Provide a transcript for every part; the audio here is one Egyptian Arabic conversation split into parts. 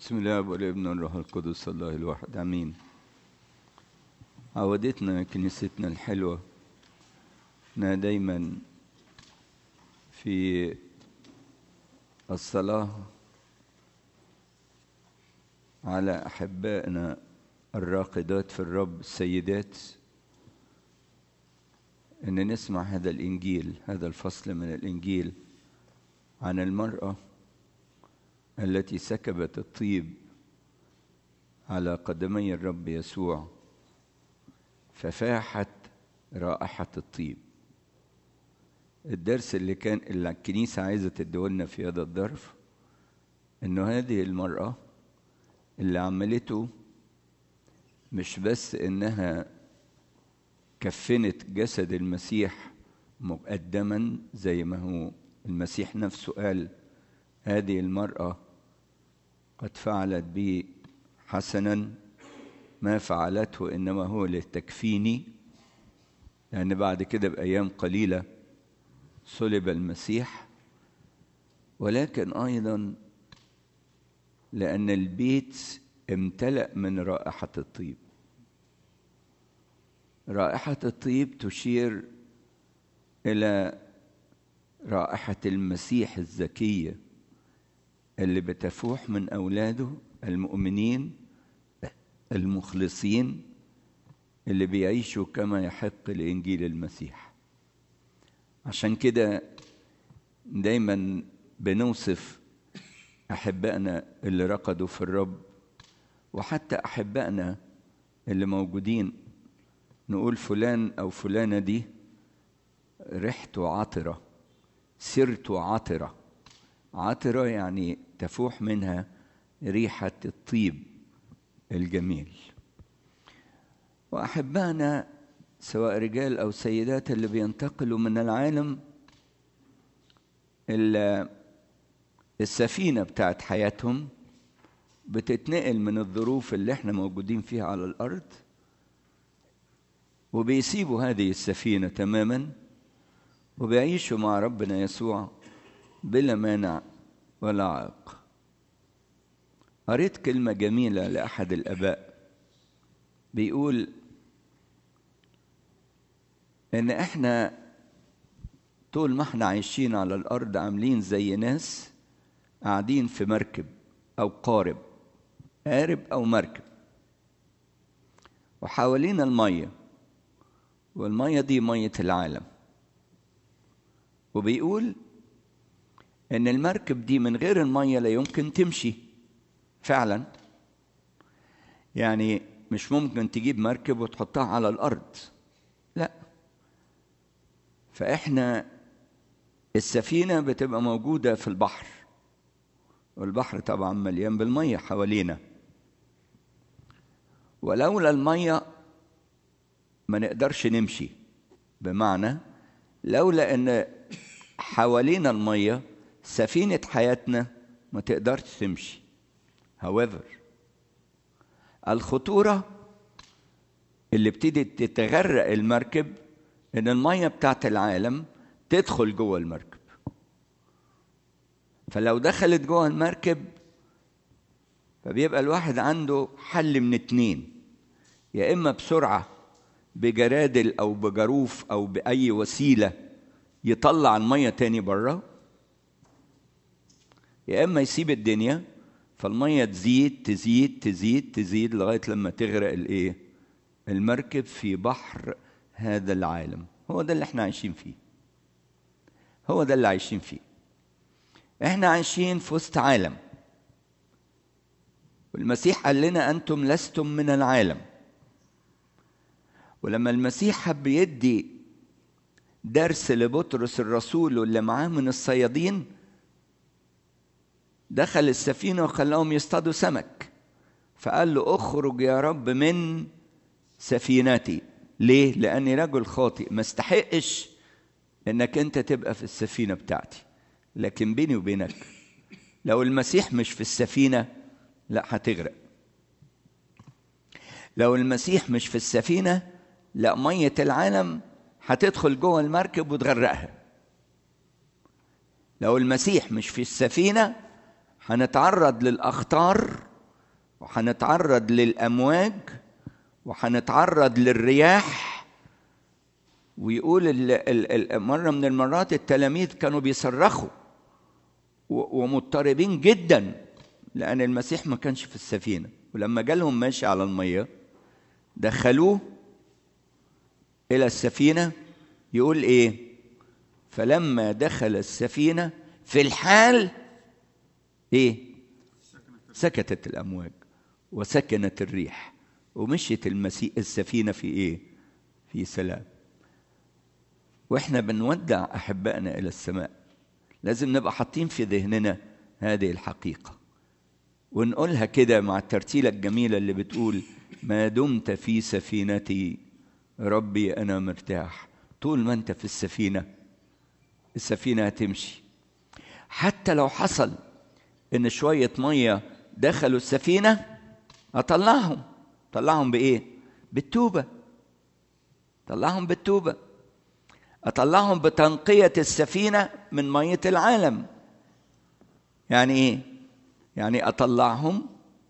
بسم الله والابن والروح القدس الله الواحد امين عودتنا كنيستنا الحلوه انها دايما في الصلاه على احبائنا الراقدات في الرب السيدات ان نسمع هذا الانجيل هذا الفصل من الانجيل عن المراه التي سكبت الطيب على قدمي الرب يسوع ففاحت رائحة الطيب الدرس اللي كان اللي الكنيسة عايزة تدولنا في هذا الظرف إنه هذه المرأة اللي عملته مش بس إنها كفنت جسد المسيح مقدما زي ما هو المسيح نفسه قال هذه المرأة قد فعلت بي حسنا ما فعلته إنما هو لتكفيني لأن بعد كده بأيام قليلة صلب المسيح ولكن أيضا لأن البيت امتلأ من رائحة الطيب رائحة الطيب تشير إلى رائحة المسيح الزكية اللي بتفوح من أولاده المؤمنين المخلصين اللي بيعيشوا كما يحق لإنجيل المسيح عشان كده دايما بنوصف أحبائنا اللي رقدوا في الرب وحتى أحبائنا اللي موجودين نقول فلان أو فلانة دي ريحته عطرة سيرته عطرة عطرة يعني تفوح منها ريحة الطيب الجميل وأحبائنا سواء رجال أو سيدات اللي بينتقلوا من العالم السفينة بتاعت حياتهم بتتنقل من الظروف اللي احنا موجودين فيها على الأرض وبيسيبوا هذه السفينة تماما وبيعيشوا مع ربنا يسوع بلا مانع ولا عائق قريت كلمة جميلة لأحد الآباء بيقول إن إحنا طول ما إحنا عايشين على الأرض عاملين زي ناس قاعدين في مركب أو قارب قارب أو مركب وحوالينا المية والمية دي مية العالم وبيقول ان المركب دي من غير الميه لا يمكن تمشي فعلا يعني مش ممكن تجيب مركب وتحطها على الارض لا فاحنا السفينه بتبقى موجوده في البحر والبحر طبعا مليان بالميه حوالينا ولولا الميه ما نقدرش نمشي بمعنى لولا ان حوالينا الميه سفينة حياتنا ما تقدرش تمشي however الخطورة اللي ابتدت تتغرق المركب ان المية بتاعت العالم تدخل جوه المركب فلو دخلت جوه المركب فبيبقى الواحد عنده حل من اتنين يا اما بسرعة بجرادل او بجروف او باي وسيلة يطلع المية تاني بره يا اما يسيب الدنيا فالميه تزيد تزيد تزيد تزيد لغايه لما تغرق الايه المركب في بحر هذا العالم هو ده اللي احنا عايشين فيه هو ده اللي عايشين فيه احنا عايشين في وسط عالم والمسيح قال لنا انتم لستم من العالم ولما المسيح حب يدي درس لبطرس الرسول واللي معاه من الصيادين دخل السفينة وخلاهم يصطادوا سمك فقال له اخرج يا رب من سفينتي ليه؟ لأني رجل خاطئ ما استحقش إنك أنت تبقى في السفينة بتاعتي لكن بيني وبينك لو المسيح مش في السفينة لا هتغرق لو المسيح مش في السفينة لا مية العالم هتدخل جوه المركب وتغرقها لو المسيح مش في السفينة هنتعرض للأخطار وهنتعرض للأمواج وهنتعرض للرياح ويقول ال ال ال مرة من المرات التلاميذ كانوا بيصرخوا ومضطربين جدا لأن المسيح ما كانش في السفينة ولما جالهم ماشي على المية دخلوه إلى السفينة يقول إيه فلما دخل السفينة في الحال إيه سكتت الأمواج وسكنت الريح ومشيت المسيح السفينة في إيه في سلام وإحنا بنودع أحبائنا إلى السماء لازم نبقى حاطين في ذهننا هذه الحقيقة ونقولها كده مع الترتيلة الجميلة اللي بتقول ما دمت في سفينتي ربي أنا مرتاح طول ما أنت في السفينة السفينة هتمشي حتى لو حصل إن شوية مية دخلوا السفينة أطلعهم طلعهم بإيه؟ بالتوبة طلعهم بالتوبة أطلعهم بتنقية السفينة من مية العالم يعني إيه؟ يعني أطلعهم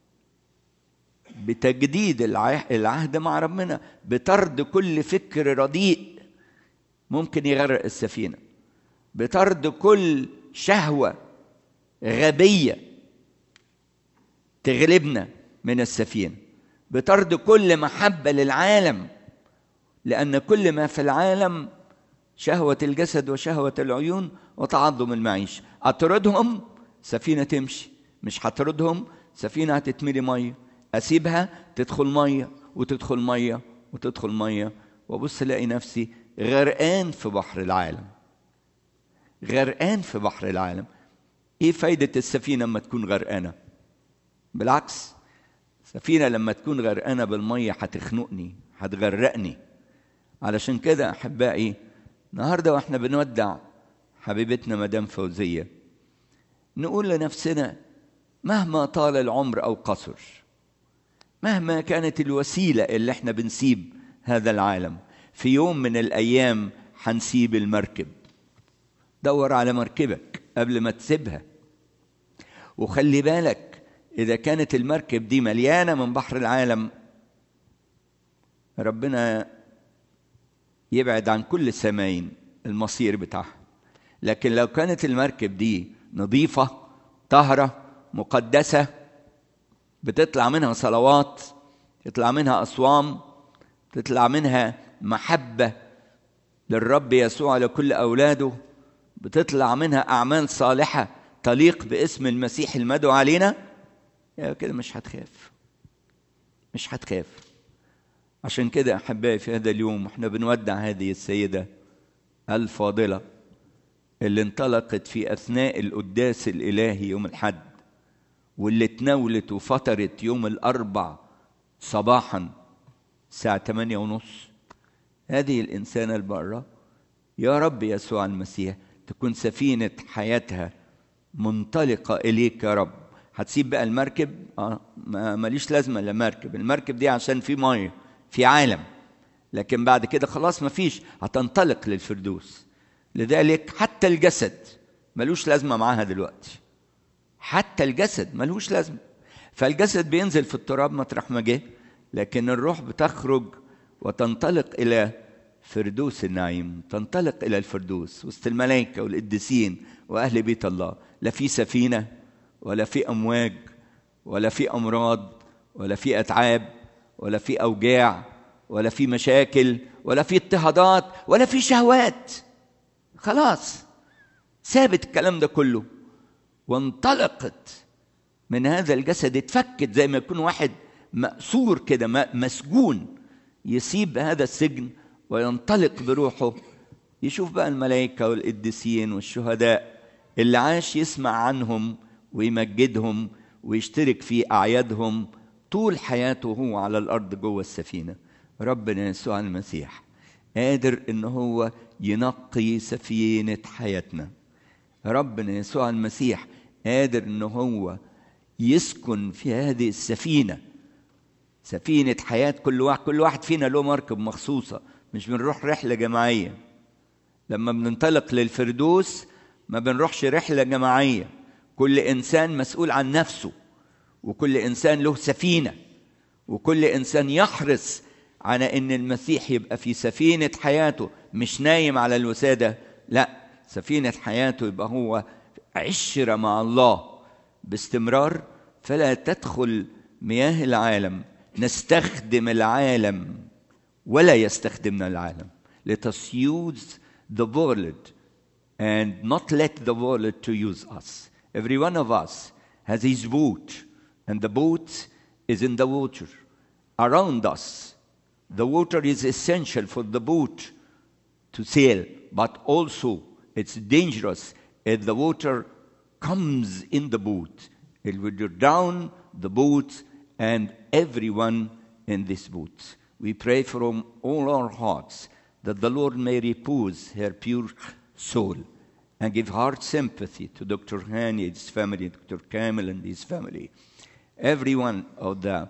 بتجديد العهد مع ربنا بطرد كل فكر رديء ممكن يغرق السفينة بطرد كل شهوة غبية تغلبنا من السفينة بطرد كل محبة للعالم لأن كل ما في العالم شهوة الجسد وشهوة العيون وتعظم المعيشة أطردهم سفينة تمشي مش هطردهم سفينة هتتملي مية أسيبها تدخل مية وتدخل مية وتدخل مية وأبص ألاقي نفسي غرقان في بحر العالم غرقان في بحر العالم إيه فايدة السفينة لما تكون غرقانة بالعكس سفينة لما تكون غرقانة بالمية هتخنقني هتغرقني علشان كده أحبائي النهاردة وإحنا بنودع حبيبتنا مدام فوزية نقول لنفسنا مهما طال العمر أو قصر مهما كانت الوسيلة اللي احنا بنسيب هذا العالم في يوم من الأيام هنسيب المركب دور على مركبك قبل ما تسيبها وخلي بالك إذا كانت المركب دي مليانة من بحر العالم ربنا يبعد عن كل سماين المصير بتاعها لكن لو كانت المركب دي نظيفة طهرة مقدسة بتطلع منها صلوات تطلع منها أصوام تطلع منها محبة للرب يسوع لكل أولاده بتطلع منها أعمال صالحة تليق باسم المسيح المدعو علينا يا كده مش هتخاف مش هتخاف عشان كده أحبائي في هذا اليوم احنا بنودع هذه السيدة الفاضلة اللي انطلقت في أثناء القداس الإلهي يوم الحد واللي تناولت وفطرت يوم الأربع صباحا الساعة 8 ونص هذه الإنسانة البارة يا رب يسوع المسيح تكون سفينة حياتها منطلقة إليك يا رب هتسيب بقى المركب اه ماليش لازمة الا مركب المركب دي عشان في مية في عالم لكن بعد كده خلاص مفيش هتنطلق للفردوس لذلك حتى الجسد ملوش لازمة معاها دلوقتي حتى الجسد ملوش لازمة فالجسد بينزل في التراب مطرح ما جه لكن الروح بتخرج وتنطلق إلى فردوس النعيم تنطلق إلى الفردوس وسط الملائكة والقديسين وأهل بيت الله لا في سفينة ولا في أمواج ولا في أمراض ولا في أتعاب ولا في أوجاع ولا في مشاكل ولا في اضطهادات ولا في شهوات خلاص سابت الكلام ده كله وانطلقت من هذا الجسد اتفكت زي ما يكون واحد مأسور كده مسجون يسيب هذا السجن وينطلق بروحه يشوف بقى الملائكة والقديسين والشهداء اللي عاش يسمع عنهم ويمجدهم ويشترك في أعيادهم طول حياته هو على الأرض جوه السفينة ربنا يسوع المسيح قادر إن هو ينقي سفينة حياتنا ربنا يسوع المسيح قادر إن هو يسكن في هذه السفينة سفينة حياة كل واحد كل واحد فينا له مركب مخصوصة مش بنروح رحلة جماعية لما بننطلق للفردوس ما بنروحش رحلة جماعية كل إنسان مسؤول عن نفسه وكل انسان له سفينه وكل انسان يحرص على ان المسيح يبقى في سفينه حياته مش نايم على الوساده لا سفينه حياته يبقى هو عشره مع الله باستمرار فلا تدخل مياه العالم نستخدم العالم ولا يستخدمنا العالم let us use the world and not let the world to use us every one of us has his boat and the boat is in the water around us the water is essential for the boat to sail but also it's dangerous if the water comes in the boat it will drown the boat and everyone in this boat. We pray from all our hearts that the Lord may repose her pure soul and give heart sympathy to Dr. Hani and his family, Dr. Kamil and his family. Every one of the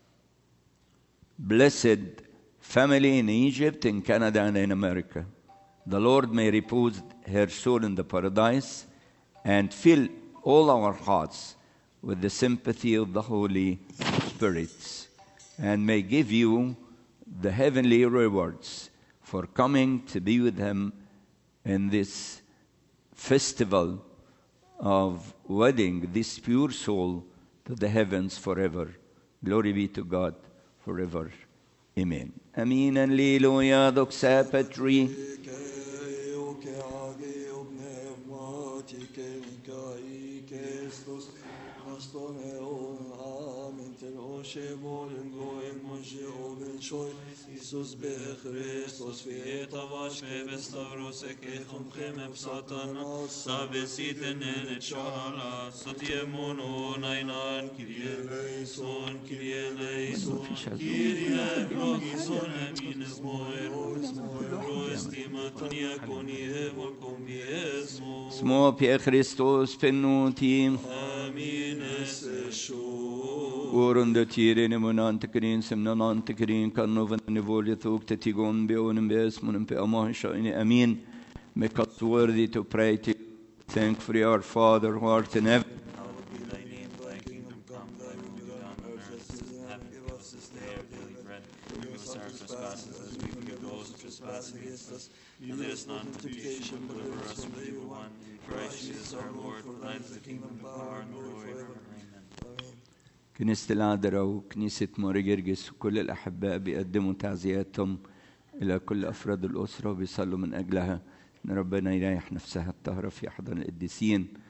blessed family in Egypt, in Canada, and in America. The Lord may repose her soul in the paradise and fill all our hearts with the sympathy of the Holy Spirit and may give you the heavenly rewards for coming to be with Him in this festival of wedding this pure soul to the heavens forever. Glory be to God forever. Amen. Amen. Alleluia. Doxa Petri. Isus be Christos fieta vash be stavros ek khum khem satan sa besiten en chala sotie mono nainan kirie leison kirie leison kirie logison amin smoer smoer estima tonia konie vol comiesmo Smo Pie Christos pennuti. amin es shu Orunde tirene monante krin semnanante krin kannovan nivolje thuk te tigon be onem bes monem pe amah shaini amin. Make us worthy to pray to you. Thank for our Father who art in heaven. Hallowed be thy name, thy kingdom come, thy will be done on earth as it is in heaven. Give us this day our daily bread. Forgive us our trespasses as we forgive those who trespass against us. And lead us not into temptation, but deliver us from the evil one. Christ Jesus our Lord, for thine is the kingdom, the power, and the glory forever. Amen. كنيسة العذراء وكنيسة ماري جرجس وكل الأحباء بيقدموا تعزياتهم إلى كل أفراد الأسرة وبيصلوا من أجلها إن ربنا يريح نفسها الطاهرة في أحضان القديسين